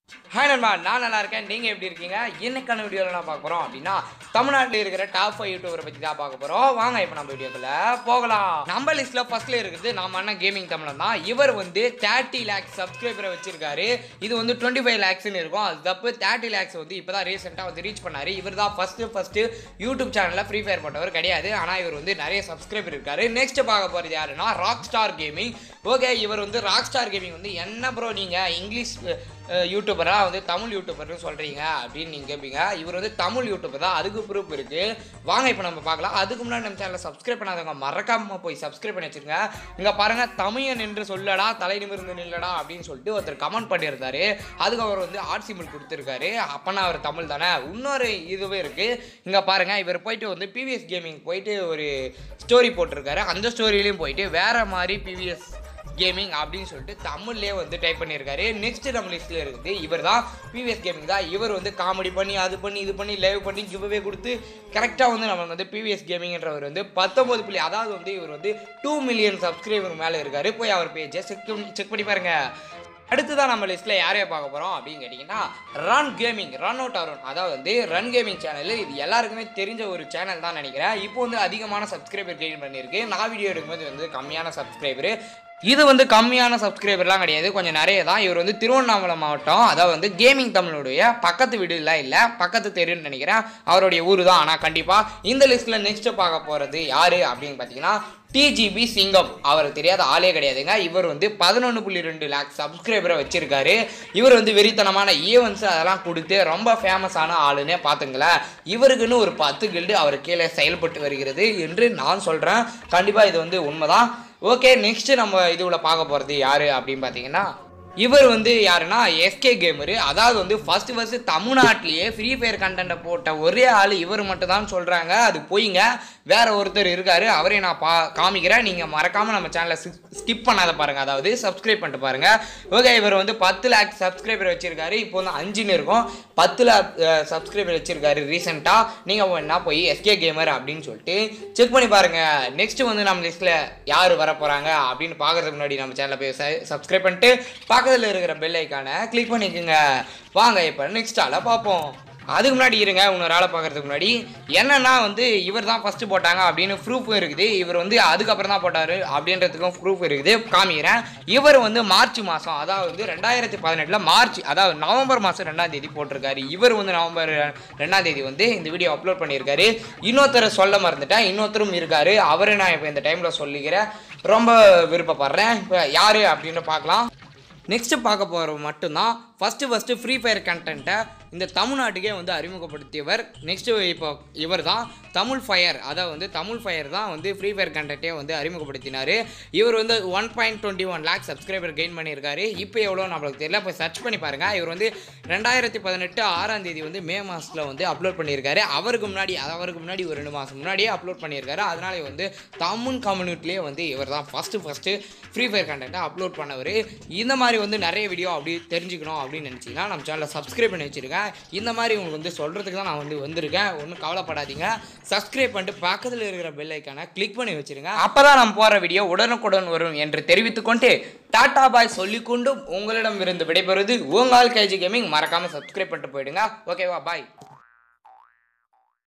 hi நண்பா நான் நல்லா இருக்கேன் நீங்கள் எப்படி இருக்கீங்க இன்னைக்கான வீடியோவில் நான் பார்க்க போகிறோம் அப்படின்னா தமிழ்நாட்டில் இருக்கிற டாப் ஃபைவ் யூடியூபரை பற்றி தான் பார்க்க போகிறோம் வாங்க இப்போ நம்ம வீடியோக்குள்ள போகலாம் நம்ம லிஸ்ட்டில் ஃபர்ஸ்ட்ல இருக்குது நம்ம அண்ணன் கேமிங் தமிழன் தான் இவர் வந்து தேர்ட்டி லேக்ஸ் சப்ஸ்கிரைபரை வச்சிருக்காரு இது வந்து டுவெண்ட்டி ஃபைவ் லேக்ஸ்னு இருக்கும் அது தப்பு தேர்ட்டி லேக்ஸ் வந்து இப்போ தான் ரீசெண்டாக வந்து ரீச் பண்ணாரு இவர் தான் ஃபஸ்ட்டு ஃபஸ்ட்டு யூடியூப் சேனலில் ஃப்ரீ ஃபயர் போட்டவர் கிடையாது ஆனால் இவர் வந்து நிறைய சப்ஸ்கிரைபர் இருக்காரு நெக்ஸ்ட் பார்க்க போகிறது யாருன்னா ராக் ஸ்டார் கேமிங் ஓகே இவர் வந்து ராக் ஸ்டார் கேமிங் வந்து என்ன ப்ரோ நீங்கள் இங்கிலீஷ் யூடியூபராக வந்து தமிழ் யூடியூபர்னு சொல்கிறீங்க அப்படின்னு நீங்கள் கேட்பீங்க இவர் வந்து தமிழ் யூடியூபர் தான் அதுக்கு ப்ரூஃப் இருக்குது வாங்க இப்போ நம்ம பார்க்கலாம் அதுக்கு முன்னாடி நம்ம சேனலை சப்ஸ்கிரைப் பண்ணாதவங்க மறக்காமல் போய் சப்ஸ்கிரைப் பண்ணி வச்சுருங்க இங்கே பாருங்கள் தமிழன் என்று சொல்லடா தலை நிமிர்ந்து நில்லடா அப்படின்னு சொல்லிட்டு ஒருத்தர் கமெண்ட் பண்ணியிருந்தாரு அதுக்கு அவர் வந்து ஆர்ட் சிம்பிள் கொடுத்துருக்காரு அப்போனா அவர் தமிழ் தானே இன்னொரு இதுவே இருக்குது இங்கே பாருங்கள் இவர் போயிட்டு வந்து பிவிஎஸ் கேமிங் போயிட்டு ஒரு ஸ்டோரி போட்டிருக்காரு அந்த ஸ்டோரியிலையும் போயிட்டு வேறு மாதிரி பிவிஎஸ் கேமிங் அப்படின்னு சொல்லிட்டு தமிழ்லேயே வந்து டைப் பண்ணியிருக்காரு நெக்ஸ்ட் நம்ம லிஸ்ட்டில் இருக்குது இவர் தான் பிவிஎஸ் கேமிங் தான் இவர் வந்து காமெடி பண்ணி அது பண்ணி இது பண்ணி லைவ் பண்ணி கிவ்வே கொடுத்து கரெக்டாக வந்து நம்ம வந்து பிவிஎஸ் கேமிங்ன்றவர் வந்து பத்தொம்பது புள்ளி அதாவது வந்து இவர் வந்து டூ மில்லியன் சப்ஸ்கிரைபர் மேலே இருக்காரு போய் அவர் பேஜை செக் செக் பண்ணி பாருங்க அடுத்ததான் நம்ம லிஸ்ட்டில் யாரைய பார்க்க போகிறோம் அப்படின்னு கேட்டிங்கன்னா run gaming run out Arun அதாவது வந்து ரன் கேமிங் சேனல் இது எல்லாருக்குமே தெரிஞ்ச ஒரு சேனல் தான் நினைக்கிறேன் இப்போ வந்து அதிகமான சப்ஸ்கிரைபர் கெயின் பண்ணியிருக்கு நான் வீடியோ எடுக்கும்போது வந்து கம்மியான சப்ஸ்கிரைபர் இது வந்து கம்மியான சப்ஸ்கிரைபர்லாம் கிடையாது கொஞ்சம் நிறைய தான் இவர் வந்து திருவண்ணாமலை மாவட்டம் அதாவது வந்து கேமிங் தமிழுடைய பக்கத்து வீடுலாம் இல்லை பக்கத்து தெருன்னு நினைக்கிறேன் அவருடைய ஊர் தான் ஆனால் கண்டிப்பாக இந்த லிஸ்ட்டில் நெக்ஸ்ட் பார்க்க போகிறது யார் அப்படின்னு பார்த்தீங்கன்னா டிஜிபி சிங்கம் அவருக்கு தெரியாத ஆளே கிடையாதுங்க இவர் வந்து பதினொன்று புள்ளி ரெண்டு லேக் சப்ஸ்கிரைபரை வச்சிருக்காரு இவர் வந்து வெறித்தனமான ஈவெண்ட்ஸ் அதெல்லாம் கொடுத்து ரொம்ப ஃபேமஸான ஆளுன்னே பார்த்துங்களேன் இவருக்குன்னு ஒரு பத்து கில்டு அவர் கீழே செயல்பட்டு வருகிறது என்று நான் சொல்கிறேன் கண்டிப்பாக இது வந்து உண்மைதான் ஓகே நெக்ஸ்ட் நம்ம இதுவில் பார்க்க போகிறது யார் அப்படின்னு பார்த்தீங்கன்னா இவர் வந்து யாருன்னா எஸ்கே கேமரு அதாவது வந்து ஃபர்ஸ்ட் ஃபர்ஸ்ட் தமிழ்நாட்டிலேயே ஃப்ரீ ஃபயர் கண்டென்ட்டை போட்ட ஒரே ஆள் இவர் மட்டும் தான் சொல்கிறாங்க அது போய்ங்க வேற ஒருத்தர் இருக்காரு அவரை நான் பா காமிக்கிறேன் நீங்கள் மறக்காமல் நம்ம சேனலை ஸ்கிப் பண்ணாத பாருங்கள் அதாவது சப்ஸ்கிரைப் பண்ணிட்டு பாருங்கள் ஓகே இவர் வந்து பத்து லேக் சப்ஸ்கிரைபர் வச்சிருக்காரு இப்போ வந்து அஞ்சுன்னு இருக்கும் பத்து லேக் சப்ஸ்கிரைபர் வச்சிருக்காரு ரீசெண்டாக நீங்கள் என்ன போய் எஸ்கே கேமர் அப்படின்னு சொல்லிட்டு செக் பண்ணி பாருங்கள் நெக்ஸ்ட் வந்து நம்ம லிஸ்ட்டில் யார் வர போகிறாங்க அப்படின்னு பார்க்கறதுக்கு முன்னாடி நம்ம சேனலை போய் சப்ஸ்கிரைப் பண்ணிட்டு பக்கத்தில் இருக்கிற பெல் ஐக்கானை கிளிக் பண்ணிக்கோங்க வாங்க இப்போ நெக்ஸ்ட் ஆளை பார்ப்போம் அதுக்கு முன்னாடி இருங்க இன்னொரு ஆளை பார்க்கறதுக்கு முன்னாடி என்னன்னா வந்து இவர் தான் ஃபஸ்ட்டு போட்டாங்க அப்படின்னு ப்ரூஃப் இருக்குது இவர் வந்து அதுக்கப்புறம் தான் போட்டார் அப்படின்றதுக்கும் ப்ரூஃப் இருக்குது காமிக்கிறேன் இவர் வந்து மார்ச் மாதம் அதாவது வந்து ரெண்டாயிரத்தி பதினெட்டில் மார்ச் அதாவது நவம்பர் மாதம் ரெண்டாம் தேதி போட்டிருக்காரு இவர் வந்து நவம்பர் ரெண்டாம் தேதி வந்து இந்த வீடியோ அப்லோட் பண்ணியிருக்காரு இன்னொருத்தரை சொல்ல மறந்துட்டேன் இன்னொருத்தரும் இருக்காரு அவரை நான் இப்போ இந்த டைமில் சொல்லிக்கிறேன் ரொம்ப விருப்பப்படுறேன் இப்போ யார் அப்படின்னு பார்க்கலாம் நெக்ஸ்ட் பார்க்க போகிற மட்டும்தான் ஃபஸ்ட்டு ஃபஸ்ட்டு ஃப்ரீ ஃபயர் கண்டென்ட்டை இந்த தமிழ்நாட்டுக்கே வந்து அறிமுகப்படுத்தியவர் நெக்ஸ்ட்டு இப்போ இவர் தான் தமிழ் ஃபயர் அதாவது வந்து தமிழ் ஃபயர் தான் வந்து ஃப்ரீ ஃபயர் கண்டென்ட்டே வந்து அறிமுகப்படுத்தினார் இவர் வந்து one point twenty one lakh subscriber gain பண்ணியிருக்காரு இப்போ எவ்வளோ நம்மளுக்கு தெரியல போய் சர்ச் பண்ணி பாருங்கள் இவர் வந்து ரெண்டாயிரத்தி பதினெட்டு ஆறாம் தேதி வந்து மே மாதத்தில் வந்து அப்லோட் பண்ணியிருக்காரு அவருக்கு முன்னாடி அவருக்கு முன்னாடி ஒரு ரெண்டு மாதம் முன்னாடியே அப்லோட் பண்ணியிருக்காரு அதனால வந்து தமிழ் கம்யூனிட்டிலே வந்து இவர் தான் ஃபஸ்ட்டு ஃபஸ்ட்டு ஃப்ரீ ஃபயர் கண்டென்ட்டை அப்லோட் பண்ணவர் இந்த மாதிரி வந்து நிறைய வீடியோ அப்படி தெரிஞ்சுக்கணும் அப்படின்னு நினச்சிங்கன்னா நம்ம சேனலை சப்ஸ்கிரைப் பண்ணி வச்சுருக்கேன் இந்த மாதிரி உங்களுக்கு வந்து சொல்கிறதுக்கு தான் நான் வந்து வந்திருக்கேன் ஒன்றும் கவலைப்படாதீங்க சப்ஸ்கிரைப் பண்ணிட்டு பக்கத்தில் இருக்கிற பெல் ஐக்கானை கிளிக் பண்ணி வச்சுருங்க அப்போ தான் நம்ம போகிற வீடியோ உடனுக்குடன் வரும் என்று தெரிவித்துக்கொண்டு டாடா பாய் சொல்லிக்கொண்டும் உங்களிடம் இருந்து விடைபெறுவது உங்கள் கேஜி கேமிங் மறக்காமல் சப்ஸ்கிரைப் பண்ணிட்டு போயிடுங்க ஓகேவா பாய்